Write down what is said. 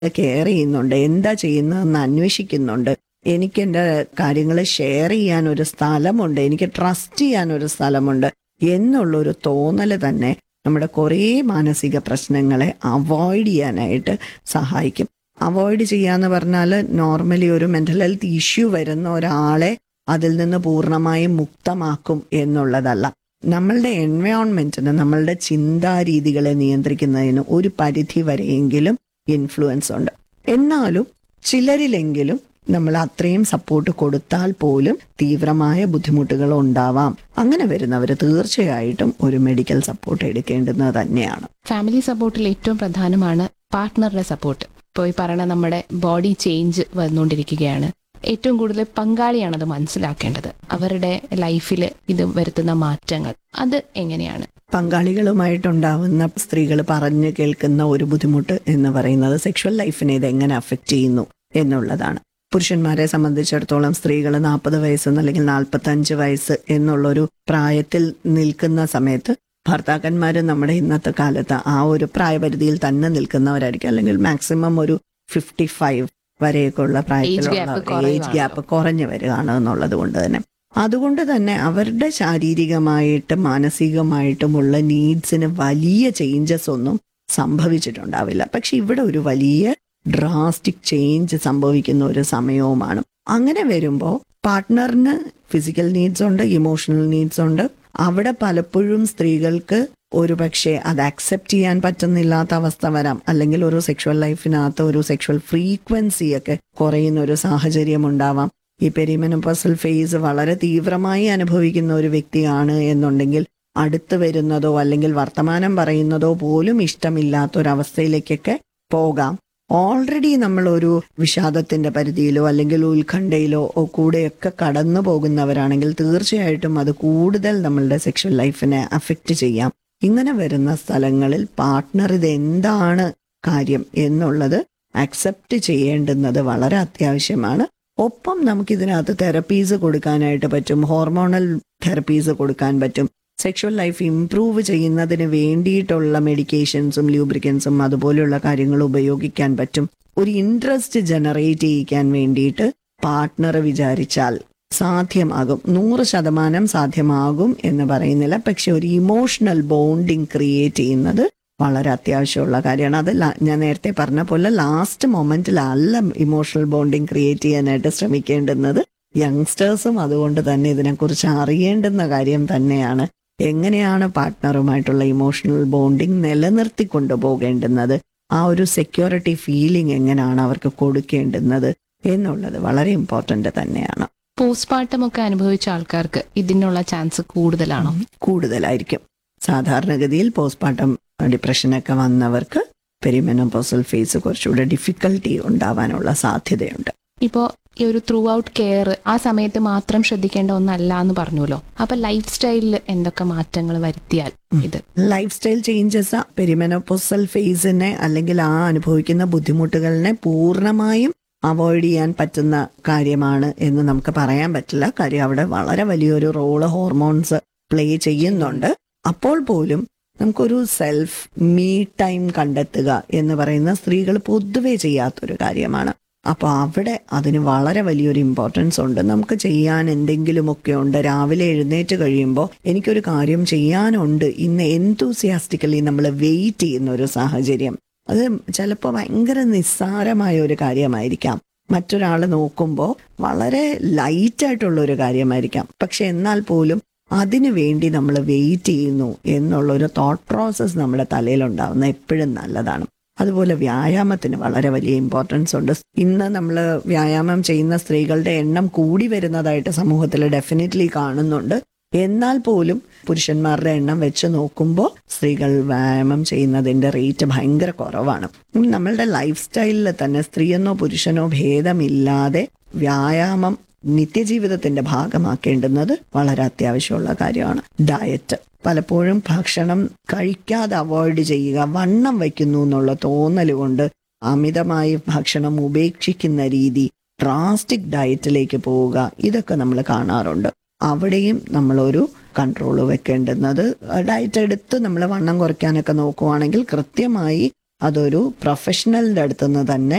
Care ചെയ്യുന്നുണ്ട് എന്താ ചെയ്യുന്നതെന്ന് അന്വേഷിക്കുന്നുണ്ട് എനിക്ക് എൻ്റെ കാര്യങ്ങൾ ഷെയർ ചെയ്യാൻ ഒരു സ്ഥലമുണ്ട് എനിക്ക് ട്രസ്റ്റ് ചെയ്യാൻ ഒരു സ്ഥലമുണ്ട് എന്നുള്ളൊരു തോന്നൽ തന്നെ നമ്മുടെ കുറേ മാനസിക പ്രശ്നങ്ങളെ അവോയ്ഡ് ചെയ്യാനായിട്ട് സഹായിക്കും അവോയ്ഡ് ചെയ്യാന്ന് പറഞ്ഞാൽ നോർമലി ഒരു മെന്റൽ ഹെൽത്ത് ഇഷ്യൂ വരുന്ന ഒരാളെ അതിൽ നിന്ന് പൂർണ്ണമായും മുക്തമാക്കും എന്നുള്ളതല്ല നമ്മളുടെ എൻവയോൺമെന്റിന് നമ്മളുടെ ചിന്താരീതികളെ നിയന്ത്രിക്കുന്നതിന് ഒരു പരിധി വരെയെങ്കിലും ഇൻഫ്ലുവൻസ് ഉണ്ട് എന്നാലും ചിലരിലെങ്കിലും നമ്മൾ അത്രയും സപ്പോർട്ട് കൊടുത്താൽ പോലും തീവ്രമായ ബുദ്ധിമുട്ടുകൾ ഉണ്ടാവാം അങ്ങനെ വരുന്നവർ തീർച്ചയായിട്ടും ഒരു മെഡിക്കൽ സപ്പോർട്ട് എടുക്കേണ്ടുന്നത് തന്നെയാണ് ഫാമിലി സപ്പോർട്ടിൽ ഏറ്റവും പ്രധാനമാണ് പാർട്ട്ണറുടെ സപ്പോർട്ട് ഇപ്പോൾ ഈ പറയണ നമ്മുടെ ബോഡി ചേഞ്ച് വന്നുകൊണ്ടിരിക്കുകയാണ് ഏറ്റവും കൂടുതൽ പങ്കാളിയാണ് അത് മനസ്സിലാക്കേണ്ടത് അവരുടെ ലൈഫിൽ ഇത് വരുത്തുന്ന മാറ്റങ്ങൾ അത് എങ്ങനെയാണ് പങ്കാളികളുമായിട്ടുണ്ടാവുന്ന സ്ത്രീകൾ പറഞ്ഞു കേൾക്കുന്ന ഒരു ബുദ്ധിമുട്ട് എന്ന് പറയുന്നത് സെക്ഷൽ ലൈഫിനെ ഇത് എങ്ങനെ അഫക്റ്റ് ചെയ്യുന്നു എന്നുള്ളതാണ് പുരുഷന്മാരെ സംബന്ധിച്ചിടത്തോളം സ്ത്രീകൾ നാൽപ്പത് വയസ്സ് അല്ലെങ്കിൽ നാൽപ്പത്തഞ്ച് വയസ്സ് എന്നുള്ളൊരു പ്രായത്തിൽ നിൽക്കുന്ന സമയത്ത് ഭർത്താക്കന്മാർ നമ്മുടെ ഇന്നത്തെ കാലത്ത് ആ ഒരു പ്രായപരിധിയിൽ തന്നെ നിൽക്കുന്നവരായിരിക്കും അല്ലെങ്കിൽ മാക്സിമം ഒരു ഫിഫ്റ്റി ഫൈവ് വരെയൊക്കെയുള്ള പ്രായത്തിലുള്ള gap ഏജ് കുറയുവാണല്ലോ. ഗ്യാപ്പ് കുറഞ്ഞു വരികയാണ് എന്നുള്ളത് കൊണ്ട് തന്നെ അതുകൊണ്ട് തന്നെ അവരുടെ ശാരീരികമായിട്ടും മാനസികമായിട്ടുമുള്ള നീഡ്സിന് വലിയ ചേഞ്ചസ് ഒന്നും സംഭവിച്ചിട്ടുണ്ടാവില്ല പക്ഷെ ഇവിടെ ഒരു വലിയ ഡ്രാസ്റ്റിക് ചേഞ്ച് സംഭവിക്കുന്ന ഒരു സമയവുമാണ് അങ്ങനെ വരുമ്പോൾ പാർട്ട്ണറിന് ഫിസിക്കൽ നീഡ്സ് ഉണ്ട് ഇമോഷണൽ നീഡ്സ് ഉണ്ട് അവിടെ പലപ്പോഴും സ്ത്രീകൾക്ക് ഒരു പക്ഷേ അത് അക്സെപ്റ്റ് ചെയ്യാൻ പറ്റുന്നില്ലാത്ത അവസ്ഥ വരാം അല്ലെങ്കിൽ ഒരു സെക്ഷൽ ലൈഫിനകത്ത് ഒരു സെക്ഷൽ ഫ്രീക്വൻസി ഒക്കെ കുറയുന്ന ഒരു സാഹചര്യം ഉണ്ടാവാം ഈ പെരിമെനോപ്പസൽ ഫേസ് വളരെ തീവ്രമായി അനുഭവിക്കുന്ന ഒരു വ്യക്തിയാണ് എന്നുണ്ടെങ്കിൽ അടുത്ത് വരുന്നതോ അല്ലെങ്കിൽ വർത്തമാനം പറയുന്നതോ പോലും ഇഷ്ടമില്ലാത്ത ഒരവസ്ഥയിലേക്കൊക്കെ പോകാം ഓൾറെഡി നമ്മൾ ഒരു വിഷാദത്തിന്റെ പരിധിയിലോ അല്ലെങ്കിൽ ഉത്കണ്ഠയിലോ ഓ കൂടെയൊക്കെ കടന്നു പോകുന്നവരാണെങ്കിൽ തീർച്ചയായിട്ടും അത് കൂടുതൽ നമ്മളുടെ സെക്ഷൽ ലൈഫിനെ അഫക്റ്റ് ചെയ്യാം ഇങ്ങനെ വരുന്ന സ്ഥലങ്ങളിൽ പാർട്ട്ണർ ഇത് എന്താണ് കാര്യം എന്നുള്ളത് അക്സെപ്റ്റ് ചെയ്യേണ്ടുന്നത് വളരെ അത്യാവശ്യമാണ് ഒപ്പം നമുക്ക് ഇതിനകത്ത് തെറപ്പീസ് കൊടുക്കാനായിട്ട് പറ്റും ഹോർമോണൽ തെറപ്പീസ് കൊടുക്കാൻ പറ്റും സെക്ഷൽ ലൈഫ് ഇംപ്രൂവ് ചെയ്യുന്നതിന് വേണ്ടിയിട്ടുള്ള മെഡിക്കേഷൻസും ലൂബ്രിക്കൻസും അതുപോലെയുള്ള കാര്യങ്ങൾ ഉപയോഗിക്കാൻ പറ്റും ഒരു ഇൻട്രസ്റ്റ് ജനറേറ്റ് ചെയ്യിക്കാൻ വേണ്ടിയിട്ട് പാർട്ട്ണർ വിചാരിച്ചാൽ സാധ്യമാകും നൂറ് ശതമാനം സാധ്യമാകും എന്ന് പറയുന്നില്ല പക്ഷെ ഒരു ഇമോഷണൽ ബോണ്ടിങ് ക്രിയേറ്റ് ചെയ്യുന്നത് വളരെ അത്യാവശ്യമുള്ള കാര്യമാണ് അത് ല- ഞാൻ നേരത്തെ പറഞ്ഞ പോലെ ലാസ്റ്റ് മൊമെന്റിലല്ല ഇമോഷണൽ ബോണ്ടിങ് ക്രിയേറ്റ് ചെയ്യാനായിട്ട് ശ്രമിക്കേണ്ടുന്നത് യങ്സ്റ്റേഴ്സും അതുകൊണ്ട് തന്നെ ഇതിനെക്കുറിച്ച് അറിയേണ്ടുന്ന കാര്യം തന്നെയാണ് എങ്ങനെയാണ് പാർട്ട്ണറുമായിട്ടുള്ള ഇമോഷണൽ ബോണ്ടിങ് നിലനിർത്തി കൊണ്ടുപോകേണ്ടുന്നത് ആ ഒരു സെക്യൂരിറ്റി ഫീലിംഗ് എങ്ങനെയാണ് അവർക്ക് കൊടുക്കേണ്ടുന്നത് എന്നുള്ളത് വളരെ ഇമ്പോർട്ടന്റ് തന്നെയാണ് പോസ്റ്റ്മോർട്ടം ഒക്കെ അനുഭവിച്ച ആൾക്കാർക്ക് ഇതിനുള്ള ചാൻസ് കൂടുതലാണോ കൂടുതലായിരിക്കും സാധാരണഗതിയിൽ പോസ്റ്റ്മോർട്ടം ഡിപ്രഷനൊക്കെ വന്നവർക്ക് പെരിമെനോപോസൽ ഫേസ് കുറച്ചുകൂടെ ഡിഫിക്കൽട്ടി ഉണ്ടാവാനുള്ള സാധ്യതയുണ്ട് ഇപ്പോൾ ഈ ഒരു ത്രൂ ഔട്ട് കെയർ ആ സമയത്ത് മാത്രം ശ്രദ്ധിക്കേണ്ട ഒന്നല്ല എന്ന് പറഞ്ഞല്ലോ അപ്പൊ ലൈഫ് സ്റ്റൈലിൽ എന്തൊക്കെ മാറ്റങ്ങൾ വരുത്തിയാൽ ഇത് ലൈഫ് സ്റ്റൈൽ ചേഞ്ചസ് പെരിമെനോപോസൽ ഫേസിനെ അല്ലെങ്കിൽ ആ അനുഭവിക്കുന്ന ബുദ്ധിമുട്ടുകളിനെ പൂർണ്ണമായും അവോയ്ഡ് ചെയ്യാൻ പറ്റുന്ന കാര്യമാണ് എന്ന് നമുക്ക് പറയാൻ പറ്റില്ല കാര്യം അവിടെ വളരെ വലിയൊരു റോള് ഹോർമോൺസ് പ്ലേ ചെയ്യുന്നുണ്ട് അപ്പോൾ പോലും നമുക്കൊരു സെൽഫ് മീ ടൈം കണ്ടെത്തുക എന്ന് പറയുന്ന സ്ത്രീകൾ പൊതുവെ ചെയ്യാത്തൊരു കാര്യമാണ് അപ്പോൾ അവിടെ അതിന് വളരെ വലിയൊരു ഇമ്പോർട്ടൻസ് ഉണ്ട് നമുക്ക് ചെയ്യാൻ എന്തെങ്കിലുമൊക്കെ ഉണ്ട് രാവിലെ എഴുന്നേറ്റ് കഴിയുമ്പോൾ എനിക്കൊരു കാര്യം ചെയ്യാനുണ്ട് ഇന്ന് എന്തൂസിയാസ്റ്റിക്കലി നമ്മൾ വെയിറ്റ് ചെയ്യുന്ന ഒരു സാഹചര്യം അത് ചിലപ്പോൾ ഭയങ്കര നിസ്സാരമായ ഒരു കാര്യമായിരിക്കാം മറ്റൊരാൾ നോക്കുമ്പോൾ വളരെ ലൈറ്റ് ആയിട്ടുള്ള ഒരു കാര്യമായിരിക്കാം പക്ഷെ എന്നാൽ പോലും അതിനു വേണ്ടി നമ്മൾ വെയിറ്റ് ചെയ്യുന്നു എന്നുള്ള ഒരു തോട്ട് പ്രോസസ്സ് നമ്മുടെ തലയിലുണ്ടാവുന്ന എപ്പോഴും നല്ലതാണ് അതുപോലെ വ്യായാമത്തിന് വളരെ വലിയ ഇമ്പോർട്ടൻസ് ഉണ്ട് ഇന്ന് നമ്മൾ വ്യായാമം ചെയ്യുന്ന സ്ത്രീകളുടെ എണ്ണം കൂടി വരുന്നതായിട്ട് സമൂഹത്തിൽ ഡെഫിനറ്റ്ലി കാണുന്നുണ്ട് എന്നാൽ പോലും പുരുഷന്മാരുടെ എണ്ണം വെച്ച് നോക്കുമ്പോൾ സ്ത്രീകൾ വ്യായാമം ചെയ്യുന്നതിന്റെ റേറ്റ് ഭയങ്കര കുറവാണ് ഉം നമ്മളുടെ ലൈഫ് സ്റ്റൈലിൽ തന്നെ സ്ത്രീയെന്നോ പുരുഷനോ ഭേദമില്ലാതെ വ്യായാമം നിത്യജീവിതത്തിന്റെ ഭാഗമാക്കേണ്ടുന്നത് വളരെ അത്യാവശ്യമുള്ള കാര്യമാണ് ഡയറ്റ് പലപ്പോഴും ഭക്ഷണം കഴിക്കാതെ അവോയ്ഡ് ചെയ്യുക വണ്ണം വയ്ക്കുന്നു എന്നുള്ള തോന്നൽ കൊണ്ട് അമിതമായി ഭക്ഷണം ഉപേക്ഷിക്കുന്ന രീതി ഡ്രാസ്റ്റിക് ഡയറ്റിലേക്ക് പോവുക ഇതൊക്കെ നമ്മൾ കാണാറുണ്ട് അവിടെയും നമ്മളൊരു കൺട്രോൾ വെക്കേണ്ടുന്നത് ഡയറ്റ് എടുത്ത് നമ്മൾ വണ്ണം കുറയ്ക്കാനൊക്കെ നോക്കുവാണെങ്കിൽ കൃത്യമായി അതൊരു പ്രൊഫഷണലിന്റെ അടുത്തുനിന്ന് തന്നെ